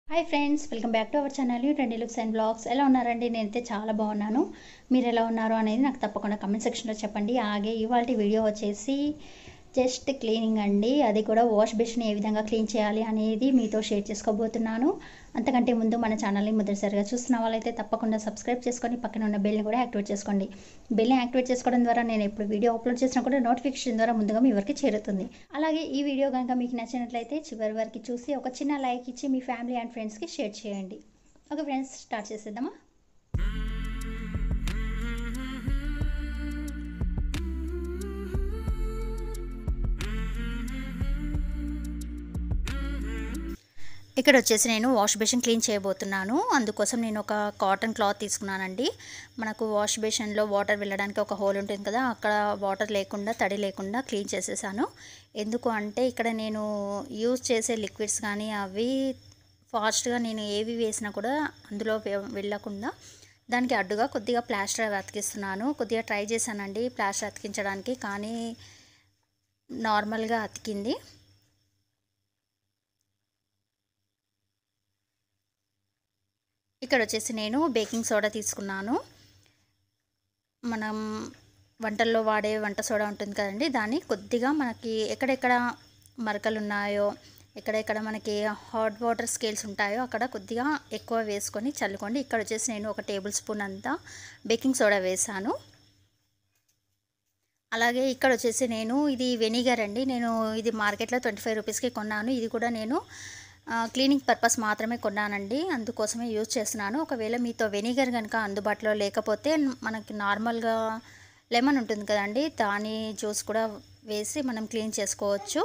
hi friends welcome back to our channel twenty looks and blogs ఎలా ఉన్నారండి నేనైతే చాలా బాగున్నాను మీరు ఎలా ఉన్నారు అనేది నాకు తప్పకుండా కమెంట్ సెక్షన్లో చెప్పండి అలాగే ఇవాళ వీడియో వచ్చేసి జస్ట్ క్లీనింగ్ అండి అది కూడా వాష్ బేసిన్ ఏ విధంగా క్లీన్ చేయాలి అనేది మీతో షేర్ చేసుకోబోతున్నాను అంతకంటే ముందు మన ఛానల్ని మొదటిసారిగా చూస్తున్న వాళ్ళైతే తప్పకుండా సబ్స్క్రైబ్ చేసుకొని పక్కన ఉన్న బెల్ని కూడా యాక్టివేట్ చేసుకోండి బెల్ని యాక్టివేట్ చేసుకోవడం ద్వారా నేను ఎప్పుడు వీడియో అప్లోడ్ చేసినా కూడా నోటిఫికేషన్ ద్వారా ముందుగా మీ వరకు చేరుతుంది అలాగే ఈ వీడియో కనుక మీకు నచ్చినట్లయితే చివరి వరకు చూసి ఒక చిన్న లైక్ ఇచ్చి మీ ఫ్యామిలీ అండ్ ఫ్రెండ్స్కి షేర్ చేయండి ఓకే ఫ్రెండ్స్ స్టార్ట్ చేసేద్దామా ఇక్కడ వచ్చేసి నేను వాష్ బేసిన్ క్లీన్ చేయబోతున్నాను అందుకోసం నేను ఒక కాటన్ క్లాత్ తీసుకున్నానండి మనకు వాష్ బేసిన్లో వాటర్ వెళ్ళడానికి ఒక హోల్ ఉంటుంది కదా అక్కడ వాటర్ లేకుండా తడి లేకుండా క్లీన్ చేసేసాను ఎందుకు అంటే ఇక్కడ నేను యూజ్ చేసే లిక్విడ్స్ కానీ అవి ఫాస్ట్గా నేను ఏవి వేసినా కూడా అందులో వెళ్ళకుండా దానికి అడ్డుగా కొద్దిగా ప్లాస్టర్ అతికిస్తున్నాను కొద్దిగా ట్రై చేశానండి ప్లాస్టర్ అతికించడానికి కానీ నార్మల్గా అతికింది ఇక్కడ వచ్చేసి నేను బేకింగ్ సోడా తీసుకున్నాను మనం వంటల్లో వాడే వంట సోడా ఉంటుంది కదండి దాన్ని కొద్దిగా మనకి ఎక్కడెక్కడ మరకలు ఉన్నాయో ఎక్కడెక్కడ మనకి హాట్ వాటర్ స్కేల్స్ ఉంటాయో అక్కడ కొద్దిగా ఎక్కువ వేసుకొని చల్లుకోండి ఇక్కడ వచ్చేసి నేను ఒక టేబుల్ స్పూన్ అంతా బేకింగ్ సోడా వేసాను అలాగే ఇక్కడ వచ్చేసి నేను ఇది వెనిగర్ అండి నేను ఇది మార్కెట్లో ట్వంటీ ఫైవ్ రూపీస్కి కొన్నాను ఇది కూడా నేను క్లీనింగ్ పర్పస్ మాత్రమే కొన్నానండి అందుకోసమే యూజ్ చేస్తున్నాను ఒకవేళ మీతో వెనిగర్ కనుక అందుబాటులో లేకపోతే మనకి నార్మల్గా లెమన్ ఉంటుంది కదండి దాని జ్యూస్ కూడా వేసి మనం క్లీన్ చేసుకోవచ్చు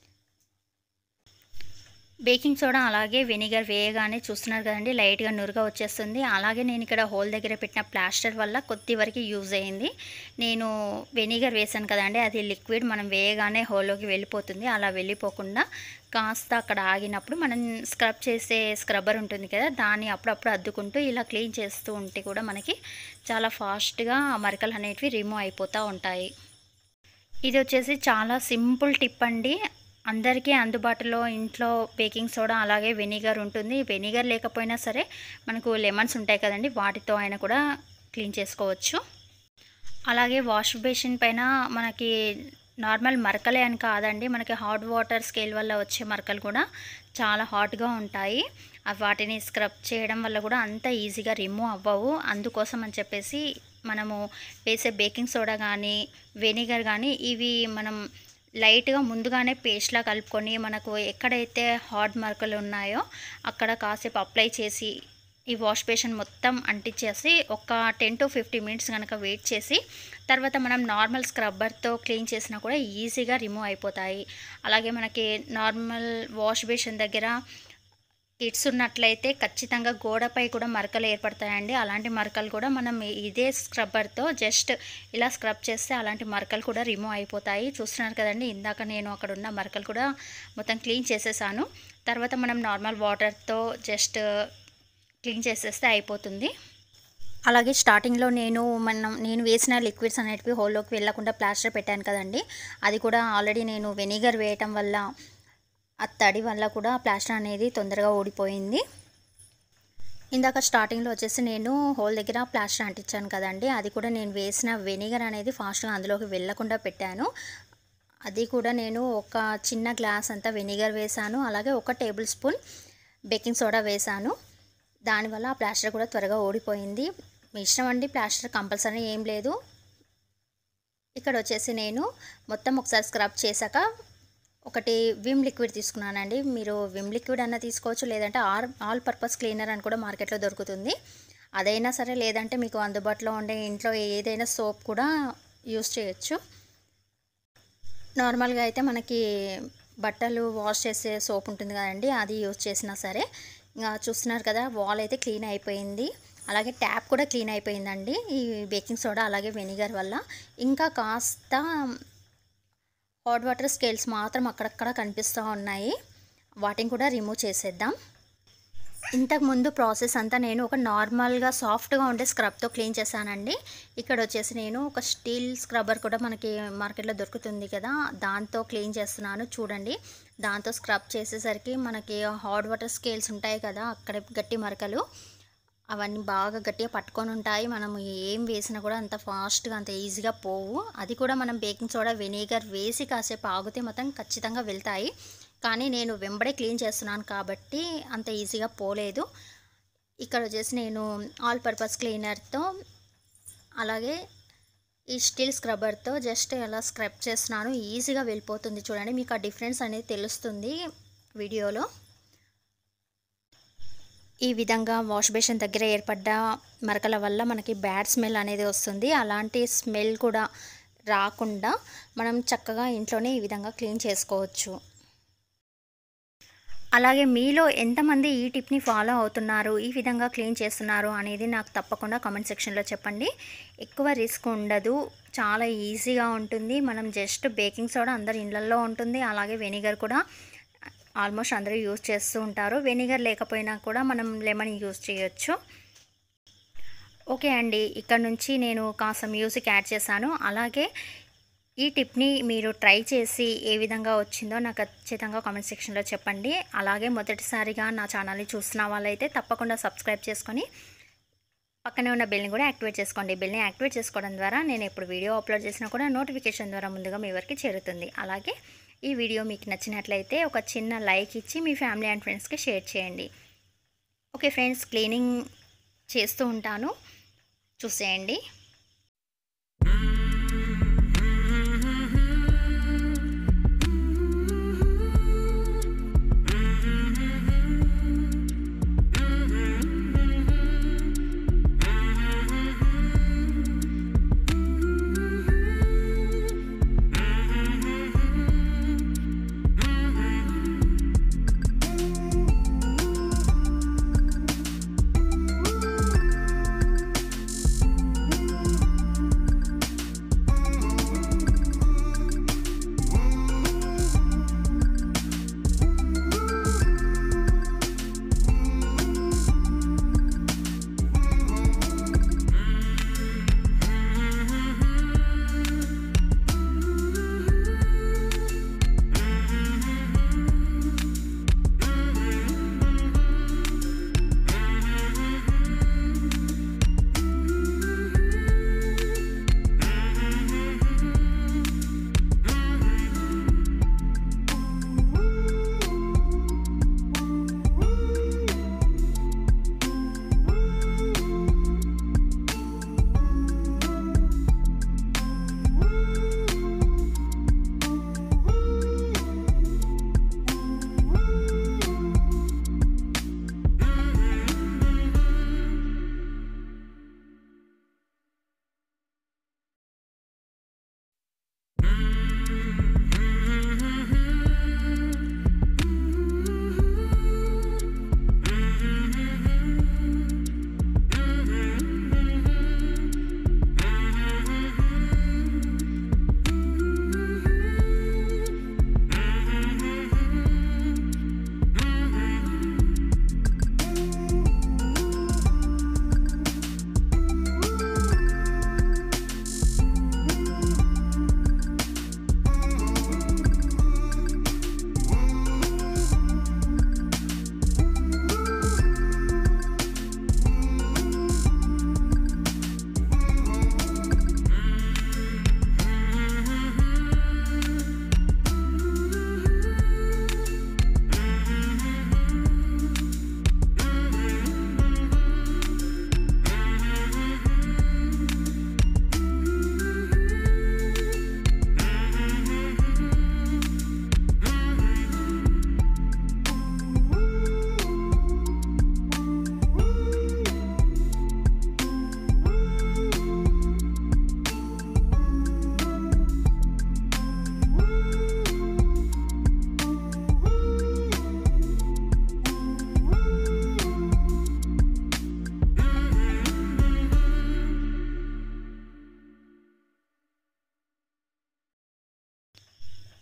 బేకింగ్ సోడా అలాగే వెనిగర్ వేయగానే చూస్తున్నారు కదండి లైట్గా నురుగా వచ్చేస్తుంది అలాగే నేను ఇక్కడ హోల్ దగ్గర పెట్టిన ప్లాస్టర్ వల్ల కొద్ది వరకు యూజ్ అయింది నేను వెనిగర్ వేసాను కదండి అది లిక్విడ్ మనం వేయగానే హోల్లోకి వెళ్ళిపోతుంది అలా వెళ్ళిపోకుండా కాస్త అక్కడ ఆగినప్పుడు మనం స్క్రబ్ చేసే స్క్రబ్బర్ ఉంటుంది కదా దాన్ని అప్పుడప్పుడు అద్దుకుంటూ ఇలా క్లీన్ చేస్తూ ఉంటే కూడా మనకి చాలా ఫాస్ట్గా మరకలు అనేటివి రిమూవ్ అయిపోతూ ఉంటాయి ఇది వచ్చేసి చాలా సింపుల్ టిప్ అండి అందరికీ అందుబాటులో ఇంట్లో బేకింగ్ సోడా అలాగే వెనిగర్ ఉంటుంది వెనిగర్ లేకపోయినా సరే మనకు లెమన్స్ ఉంటాయి కదండి వాటితో అయినా కూడా క్లీన్ చేసుకోవచ్చు అలాగే వాష్ బేసిన్ పైన మనకి నార్మల్ మరకలే అని కాదండి మనకి హాట్ వాటర్ స్కేల్ వల్ల వచ్చే మరకలు కూడా చాలా హాట్గా ఉంటాయి వాటిని స్క్రబ్ చేయడం వల్ల కూడా అంత ఈజీగా రిమూవ్ అవ్వవు అందుకోసం అని చెప్పేసి మనము వేసే బేకింగ్ సోడా కానీ వెనిగర్ కానీ ఇవి మనం లైట్గా ముందుగానే పేస్ట్లా కలుపుకొని మనకు ఎక్కడైతే హార్డ్ మార్కులు ఉన్నాయో అక్కడ కాసేపు అప్లై చేసి ఈ వాష్ బేషన్ మొత్తం అంటించేసి ఒక టెన్ టు ఫిఫ్టీ మినిట్స్ కనుక వెయిట్ చేసి తర్వాత మనం నార్మల్ స్క్రబ్బర్తో క్లీన్ చేసినా కూడా ఈజీగా రిమూవ్ అయిపోతాయి అలాగే మనకి నార్మల్ వాష్ బేషన్ దగ్గర కిడ్స్ ఉన్నట్లయితే ఖచ్చితంగా గోడపై కూడా మరకలు ఏర్పడతాయండి అలాంటి మరకలు కూడా మనం ఇదే స్క్రబ్బర్తో జస్ట్ ఇలా స్క్రబ్ చేస్తే అలాంటి మరకలు కూడా రిమూవ్ అయిపోతాయి చూస్తున్నారు కదండి ఇందాక నేను అక్కడ ఉన్న మరకలు కూడా మొత్తం క్లీన్ చేసేసాను తర్వాత మనం నార్మల్ వాటర్తో జస్ట్ క్లీన్ చేసేస్తే అయిపోతుంది అలాగే స్టార్టింగ్లో నేను మనం నేను వేసిన లిక్విడ్స్ అనేటివి హోల్లోకి వెళ్ళకుండా ప్లాస్టర్ పెట్టాను కదండి అది కూడా ఆల్రెడీ నేను వెనిగర్ వేయటం వల్ల ఆ తడి వల్ల కూడా ప్లాస్టర్ అనేది తొందరగా ఊడిపోయింది ఇందాక స్టార్టింగ్లో వచ్చేసి నేను హోల్ దగ్గర ప్లాస్టర్ అంటించాను కదండి అది కూడా నేను వేసిన వెనిగర్ అనేది ఫాస్ట్గా అందులోకి వెళ్ళకుండా పెట్టాను అది కూడా నేను ఒక చిన్న గ్లాస్ అంతా వెనిగర్ వేసాను అలాగే ఒక టేబుల్ స్పూన్ బేకింగ్ సోడా వేసాను దానివల్ల ఆ ప్లాస్టర్ కూడా త్వరగా ఓడిపోయింది మీ ఇష్టం అండి ప్లాస్టర్ కంపల్సరీ ఏం లేదు ఇక్కడ వచ్చేసి నేను మొత్తం ఒకసారి స్క్రబ్ చేశాక ఒకటి విమ్ లిక్విడ్ తీసుకున్నానండి మీరు విమ్ లిక్విడ్ అన్న తీసుకోవచ్చు లేదంటే ఆల్ ఆల్ పర్పస్ క్లీనర్ అని కూడా మార్కెట్లో దొరుకుతుంది అదైనా సరే లేదంటే మీకు అందుబాటులో ఉండే ఇంట్లో ఏదైనా సోప్ కూడా యూస్ చేయొచ్చు నార్మల్గా అయితే మనకి బట్టలు వాష్ చేసే సోప్ ఉంటుంది కదండి అది యూస్ చేసినా సరే ఇంకా చూస్తున్నారు కదా వాల్ అయితే క్లీన్ అయిపోయింది అలాగే ట్యాప్ కూడా క్లీన్ అయిపోయిందండి ఈ బేకింగ్ సోడా అలాగే వెనిగర్ వల్ల ఇంకా కాస్త హాట్ వాటర్ స్కేల్స్ మాత్రం అక్కడక్కడ కనిపిస్తూ ఉన్నాయి వాటిని కూడా రిమూవ్ చేసేద్దాం ఇంతకు ముందు ప్రాసెస్ అంతా నేను ఒక నార్మల్గా సాఫ్ట్గా ఉండే స్క్రబ్తో క్లీన్ చేశానండి ఇక్కడ వచ్చేసి నేను ఒక స్టీల్ స్క్రబ్బర్ కూడా మనకి మార్కెట్లో దొరుకుతుంది కదా దాంతో క్లీన్ చేస్తున్నాను చూడండి దాంతో స్క్రబ్ చేసేసరికి మనకి హాట్ వాటర్ స్కేల్స్ ఉంటాయి కదా అక్కడ గట్టి మరకలు అవన్నీ బాగా గట్టిగా పట్టుకొని ఉంటాయి మనం ఏం వేసినా కూడా అంత ఫాస్ట్గా అంత ఈజీగా పోవు అది కూడా మనం బేకింగ్ సోడా వెనిగర్ వేసి కాసేపు ఆగితే మొత్తం ఖచ్చితంగా వెళ్తాయి కానీ నేను వెంబడే క్లీన్ చేస్తున్నాను కాబట్టి అంత ఈజీగా పోలేదు ఇక్కడ వచ్చేసి నేను ఆల్ పర్పస్ క్లీనర్తో అలాగే ఈ స్టీల్ స్క్రబ్బర్తో జస్ట్ ఎలా స్క్రబ్ చేస్తున్నాను ఈజీగా వెళ్ళిపోతుంది చూడండి మీకు ఆ డిఫరెన్స్ అనేది తెలుస్తుంది వీడియోలో ఈ విధంగా వాష్ బేసిన్ దగ్గర ఏర్పడ్డ మరకల వల్ల మనకి బ్యాడ్ స్మెల్ అనేది వస్తుంది అలాంటి స్మెల్ కూడా రాకుండా మనం చక్కగా ఇంట్లోనే ఈ విధంగా క్లీన్ చేసుకోవచ్చు అలాగే మీలో ఎంతమంది ఈ టిప్ని ఫాలో అవుతున్నారు ఈ విధంగా క్లీన్ చేస్తున్నారు అనేది నాకు తప్పకుండా కామెంట్ సెక్షన్లో చెప్పండి ఎక్కువ రిస్క్ ఉండదు చాలా ఈజీగా ఉంటుంది మనం జస్ట్ బేకింగ్ సోడా అందరి ఇళ్ళల్లో ఉంటుంది అలాగే వెనిగర్ కూడా ఆల్మోస్ట్ అందరూ యూజ్ చేస్తూ ఉంటారు వెనిగర్ లేకపోయినా కూడా మనం లెమన్ యూజ్ చేయొచ్చు ఓకే అండి ఇక్కడ నుంచి నేను కాస్త మ్యూజిక్ యాడ్ చేశాను అలాగే ఈ టిప్ని మీరు ట్రై చేసి ఏ విధంగా వచ్చిందో నాకు ఖచ్చితంగా కామెంట్ సెక్షన్లో చెప్పండి అలాగే మొదటిసారిగా నా ఛానల్ని చూస్తున్న వాళ్ళైతే తప్పకుండా సబ్స్క్రైబ్ చేసుకొని పక్కనే ఉన్న బెల్ని కూడా యాక్టివేట్ చేసుకోండి బెల్ని యాక్టివేట్ చేసుకోవడం ద్వారా నేను ఎప్పుడు వీడియో అప్లోడ్ చేసినా కూడా నోటిఫికేషన్ ద్వారా ముందుగా మీ వరకు చేరుతుంది అలాగే ఈ వీడియో మీకు నచ్చినట్లయితే ఒక చిన్న లైక్ ఇచ్చి మీ ఫ్యామిలీ అండ్ ఫ్రెండ్స్కి షేర్ చేయండి ఓకే ఫ్రెండ్స్ క్లీనింగ్ చేస్తూ ఉంటాను చూసేయండి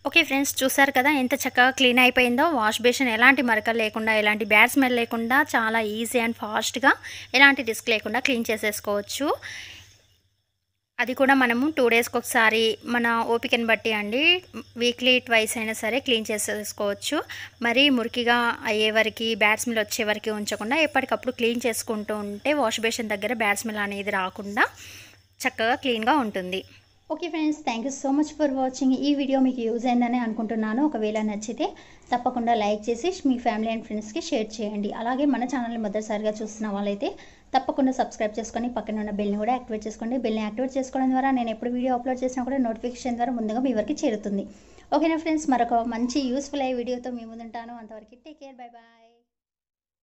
ఓకే ఫ్రెండ్స్ చూసారు కదా ఎంత చక్కగా క్లీన్ అయిపోయిందో వాష్ బేసిన్ ఎలాంటి మరకలు లేకుండా ఎలాంటి బ్యాడ్ స్మెల్ లేకుండా చాలా ఈజీ అండ్ ఫాస్ట్గా ఎలాంటి రిస్క్ లేకుండా క్లీన్ చేసేసుకోవచ్చు అది కూడా మనము టూ డేస్కి ఒకసారి మన ఓపికని బట్టి అండి వీక్లీ ట్వైస్ అయినా సరే క్లీన్ చేసేసుకోవచ్చు మరీ మురికిగా అయ్యే వరకు బ్యాడ్ స్మెల్ వచ్చే వరకు ఉంచకుండా ఎప్పటికప్పుడు క్లీన్ చేసుకుంటూ ఉంటే వాష్ బేసిన్ దగ్గర బ్యాడ్ స్మెల్ అనేది రాకుండా చక్కగా క్లీన్గా ఉంటుంది okay friends thank you so much for watching ఈ వీడియో మీకు యూజ్ అయిందని అనుకుంటున్నాను ఒకవేళ నచ్చితే తప్పకుండా లైక్ చేసి మీ ఫ్యామిలీ అండ్ ఫ్రెండ్స్కి షేర్ చేయండి అలాగే మన ఛానల్ని మొదటిసారిగా చూస్తున్న వాళ్ళైతే తప్పకుండా సబ్స్క్రైబ్ చేసుకొని పక్కన ఉన్న బెల్ని కూడా యాక్టివేట్ చేసుకోండి బెల్ని యాక్టివేట్ చేసుకోవడం ద్వారా నేను ఎప్పుడు వీడియో అప్లోడ్ చేసినా కూడా నోటిఫికేషన్ ద్వారా ముందుగా మీ వరకు చేరుతుంది ఓకేనా ఫ్రెండ్స్ మరొక మంచి యూస్ఫుల్ అయ్యే వీడియోతో మీ ముందుంటాను అంతవరకు టేక్ కేర్ బై బాయ్